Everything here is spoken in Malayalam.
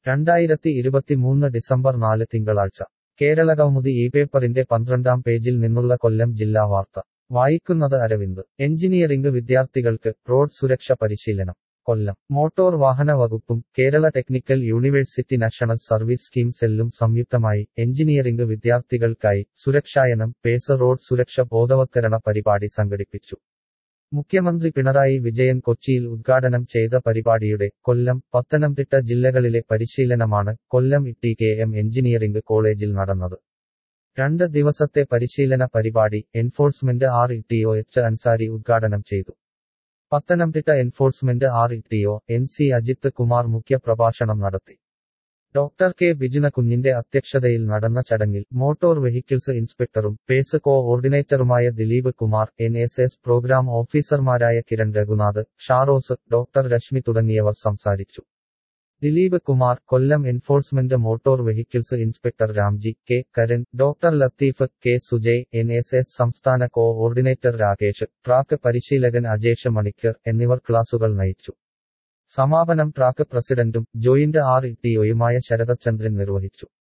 രണ്ടായിരത്തി ഇരുപത്തിമൂന്ന് ഡിസംബർ നാല് തിങ്കളാഴ്ച കേരള കൗമുദി ഈ പേപ്പറിന്റെ പന്ത്രണ്ടാം പേജിൽ നിന്നുള്ള കൊല്ലം ജില്ലാ വാർത്ത വായിക്കുന്നത് അരവിന്ദ് എഞ്ചിനീയറിംഗ് വിദ്യാർത്ഥികൾക്ക് റോഡ് സുരക്ഷ പരിശീലനം കൊല്ലം മോട്ടോർ വാഹന വകുപ്പും Kerala technical university national service scheme സെല്ലും സംയുക്തമായി എഞ്ചിനീയറിംഗ് വിദ്യാർത്ഥികൾക്കായി സുരക്ഷായനം പേസ് റോഡ് സുരക്ഷ ബോധവത്കരണ പരിപാടി സംഘടിപ്പിച്ചു മുഖ്യമന്ത്രി പിണറായി വിജയൻ കൊച്ചിയിൽ ഉദ്ഘാടനം ചെയ്ത പരിപാടിയുടെ കൊല്ലം പത്തനംതിട്ട ജില്ലകളിലെ പരിശീലനമാണ് Kollam E K M engineering കോളേജിൽ നടന്നത് രണ്ട് ദിവസത്തെ പരിശീലന പരിപാടി enforcement R E T O H Ansari ഉദ്ഘാടനം ചെയ്തു Pathanamthitta enforcement R E T O N C Ajith Kumar മുഖ്യ പ്രഭാഷണം നടത്തി ഡോക്ടർ കെ ബിജിന കുഞ്ഞിന്റെ അധ്യക്ഷതയിൽ നടന്ന ചടങ്ങിൽ മോട്ടോർ വെഹിക്കിൾസ് ഇൻസ്പെക്ടറും പേസ് കോ ഓർഡിനേറ്ററുമായ Dileep Kumar N S S program ഓഫീസർമാരായ കിരൺ രഘുനാഥ് ഷാറോസ് ഡോക്ടർ രശ്മി തുടങ്ങിയവർ സംസാരിച്ചു Dileep Kumar Kollam enforcement motor vehicles inspector Ramji K Karan doctor Latheef K Sujay N S S സംസ്ഥാന കോ ഓർഡിനേറ്റർ രാകേഷ് ട്രാക്ക് പരിശീലകൻ അജേഷ് മണിക്കർ എന്നിവർ ക്ലാസുകൾ നയിച്ചു സമാപനം ട്രാക്ക് പ്രസിഡന്റും ജോയിന്റ് ആർ ഇ ടിഒയുമായ ശരതചന്ദ്രൻ നിർവഹിച്ചു